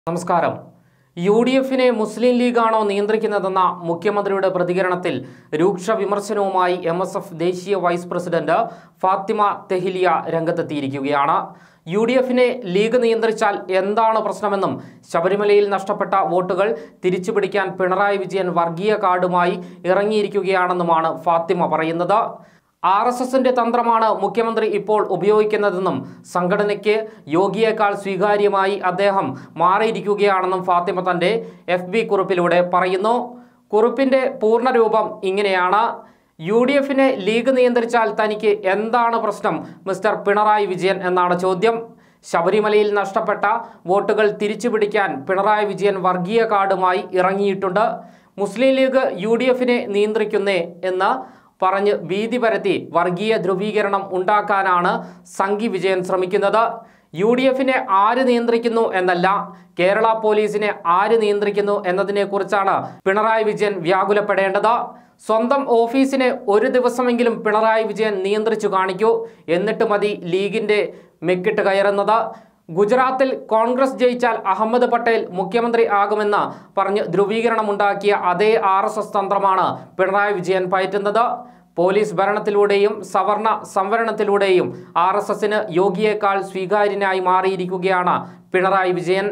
നമസ്കാരം U D എഫിനെ മുസ്ലിം ലീഗാണോ നിയന്ത്രിക്കുന്നതെന്ന മുഖ്യമന്ത്രിയുടെ പ്രതികരണത്തിൽ രൂക്ഷ വിമർശനവുമായി എം എസ് എഫ് ദേശീയ വൈസ് പ്രസിഡന്റ് ഫാത്തിമ തെഹിലിയ രംഗത്തെത്തിയിരിക്കുകയാണ് യു ഡി എഫിനെ ലീഗ് നിയന്ത്രിച്ചാൽ എന്താണ് പ്രശ്നമെന്നും ശബരിമലയിൽ നഷ്ടപ്പെട്ട വോട്ടുകൾ തിരിച്ചുപിടിക്കാൻ പിണറായി വിജയൻ വർഗീയ കാർഡുമായി ഇറങ്ങിയിരിക്കുകയാണെന്നുമാണ് ഫാത്തിമ പറയുന്നത് ആർ എസ് എസിന്റെ തന്ത്രമാണ് മുഖ്യമന്ത്രി ഇപ്പോൾ ഉപയോഗിക്കുന്നതെന്നും സംഘടനയ്ക്ക് യോഗിയേക്കാൾ സ്വീകാര്യമായി അദ്ദേഹം മാറിയിരിക്കുകയാണെന്നും ഫാത്തിമ തന്റെ എഫ് ബി കുറിപ്പിലൂടെ പറയുന്നു കുറിപ്പിന്റെ പൂർണ്ണരൂപം ഇങ്ങനെയാണ് യു ഡി എഫിനെ ലീഗ് നിയന്ത്രിച്ചാൽ തനിക്ക് എന്താണ് പ്രശ്നം മിസ്റ്റർ പിണറായി വിജയൻ എന്നാണ് ചോദ്യം ശബരിമലയിൽ നഷ്ടപ്പെട്ട വോട്ടുകൾ തിരിച്ചുപിടിക്കാൻ പിണറായി വിജയൻ വർഗീയ കാർഡുമായി ഇറങ്ങിയിട്ടുണ്ട് മുസ്ലിം ലീഗ് യു ഡി എഫിനെ നിയന്ത്രിക്കുന്നേ എന്ന് പറഞ്ഞ് ഭീതി പരത്തി വർഗീയ ധ്രുവീകരണം ഉണ്ടാക്കാനാണ് സംഘി വിജയൻ ശ്രമിക്കുന്നത് യു ഡി എഫിനെ ആര് നിയന്ത്രിക്കുന്നു എന്നല്ല കേരള പോലീസിനെ ആര് നിയന്ത്രിക്കുന്നു എന്നതിനെക്കുറിച്ചാണ് പിണറായി വിജയൻ വ്യാകുലപ്പെടേണ്ടത് സ്വന്തം ഓഫീസിനെ ഒരു ദിവസമെങ്കിലും പിണറായി വിജയൻ നിയന്ത്രിച്ചു കാണിക്കൂ എന്നിട്ട് മതി ലീഗിൻ്റെ മെക്കിട്ട് കയറുന്നത് ഗുജറാത്തിൽ കോൺഗ്രസ് ജയിച്ചാൽ അഹമ്മദ് പട്ടേൽ മുഖ്യമന്ത്രി ആകുമെന്ന് പറഞ്ഞ് ധ്രുവീകരണമുണ്ടാക്കിയ അതേ ആർ എസ് എസ് തന്ത്രമാണ് പിണറായി വിജയൻ പയറ്റുന്നത് പോലീസ് ഭരണത്തിലൂടെയും സവർണ സംവരണത്തിലൂടെയും ആർ എസ് എസിന് യോഗിയേക്കാൾ സ്വീകാര്യനായി മാറിയിരിക്കുകയാണ് പിണറായി വിജയൻ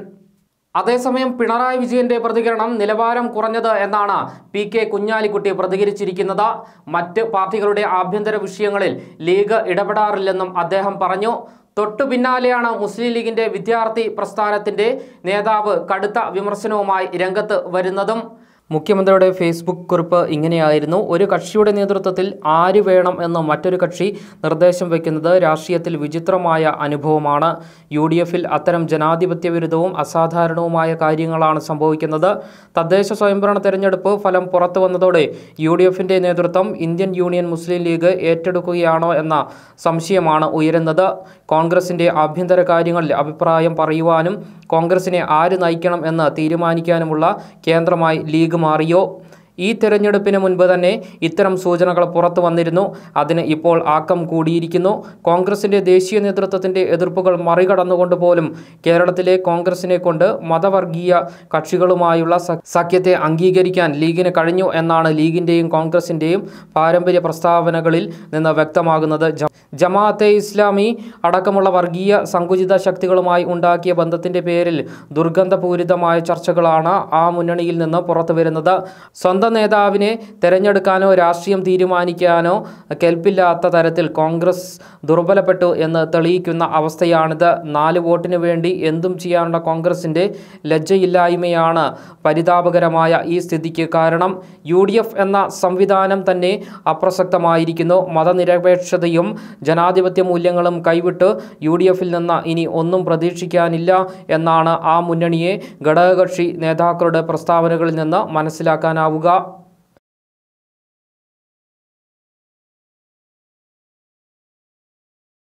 അതേസമയം പിണറായി വിജയന്റെ പ്രതികരണം നിലവാരം കുറഞ്ഞത് എന്നാണ് പി കെ കുഞ്ഞാലിക്കുട്ടി പ്രതികരിച്ചിരിക്കുന്നത് മറ്റ് പാർട്ടികളുടെ ആഭ്യന്തര വിഷയങ്ങളിൽ ലീഗ് ഇടപെടാറില്ലെന്നും അദ്ദേഹം പറഞ്ഞു തൊട്ടു പിന്നാലെയാണ് മുസ്ലിം ലീഗിന്റെ വിദ്യാർത്ഥി പ്രസ്ഥാനത്തിന്റെ നേതാവ് കടുത്ത വിമർശനവുമായി രംഗത്ത് വരുന്നതും മുഖ്യമന്ത്രിയുടെ ഫേസ്ബുക്ക് കുറിപ്പ് ഇങ്ങനെയായിരുന്നു ഒരു കക്ഷിയുടെ നേതൃത്വത്തിൽ ആര് വേണം എന്ന് മറ്റൊരു കക്ഷി നിർദ്ദേശം വയ്ക്കുന്നത് രാഷ്ട്രീയത്തിൽ വിചിത്രമായ അനുഭവമാണ് യു ഡി എഫിൽ അത്തരം ജനാധിപത്യ വിരുദ്ധവും അസാധാരണവുമായ കാര്യങ്ങളാണ് സംഭവിക്കുന്നത് തദ്ദേശ സ്വയംഭരണ തെരഞ്ഞെടുപ്പ് ഫലം പുറത്തു വന്നതോടെ യു ഡി എഫിൻ്റെ നേതൃത്വം ഇന്ത്യൻ യൂണിയൻ മുസ്ലിം ലീഗ് ഏറ്റെടുക്കുകയാണോ എന്ന സംശയമാണ് ഉയരുന്നത് കോൺഗ്രസിൻ്റെ ആഭ്യന്തര കാര്യങ്ങളിൽ അഭിപ്രായം പറയുവാനും കോൺഗ്രസിനെ ആര് നയിക്കണം എന്ന് തീരുമാനിക്കാനുമുള്ള കേന്ദ്രമായി ലീഗ് മാറിയോ ഈ തെരഞ്ഞെടുപ്പിന് മുൻപ് തന്നെ ഇത്തരം സൂചനകൾ പുറത്തു വന്നിരുന്നു അതിന് ഇപ്പോൾ ആക്കം കൂടിയിരിക്കുന്നു കോൺഗ്രസിൻ്റെ ദേശീയ നേതൃത്വത്തിൻ്റെ എതിർപ്പുകൾ മറികടന്നുകൊണ്ട് പോലും കേരളത്തിലെ കോൺഗ്രസിനെ കൊണ്ട് മതവർഗീയ കക്ഷികളുമായുള്ള സ- സഖ്യത്തെ അംഗീകരിക്കാൻ ലീഗിന് കഴിഞ്ഞു എന്നാണ് ലീഗിൻ്റെയും കോൺഗ്രസിൻ്റെയും പാരമ്പര്യ പ്രസ്താവനകളിൽ നിന്ന് വ്യക്തമാകുന്നത് ജ- ജമാഅത്തെ ഇസ്ലാമി അടക്കമുള്ള വർഗീയ സങ്കുചിത ശക്തികളുമായി ഉണ്ടാക്കിയ ബന്ധത്തിൻ്റെ പേരിൽ ദുർഗന്ധപൂരിതമായ ചർച്ചകളാണ് ആ മുന്നണിയിൽ നിന്ന് പുറത്തു വരുന്നത് സ്വന്തം നേതാവിനെ തിരഞ്ഞെടുക്കാനോ രാഷ്ട്രീയം തീരുമാനിക്കാനോ കെൽപ്പില്ലാത്ത തരത്തിൽ കോൺഗ്രസ് ദുർബലപ്പെട്ടു എന്ന് തെളിയിക്കുന്ന അവസ്ഥയാണിത് നാല് വോട്ടിന് വേണ്ടി എന്തും ചെയ്യാനുള്ള കോൺഗ്രസിൻ്റെ ലജ്ജയില്ലായ്മയാണ് പരിതാപകരമായ ഈ സ്ഥിതിക്ക് കാരണം യു ഡി എഫ് എന്ന സംവിധാനം തന്നെ അപ്രസക്തമായിരിക്കുന്നു മതനിരപേക്ഷതയും ജനാധിപത്യ മൂല്യങ്ങളും കൈവിട്ട് യു ഡി എഫിൽ നിന്ന് ഇനി ഒന്നും പ്രതീക്ഷിക്കാനില്ല എന്നാണ് ആ മുന്നണിയെ ഘടകകക്ഷി നേതാക്കളുടെ പ്രസ്താവനകളിൽ നിന്ന് മനസ്സിലാക്കാനാവുക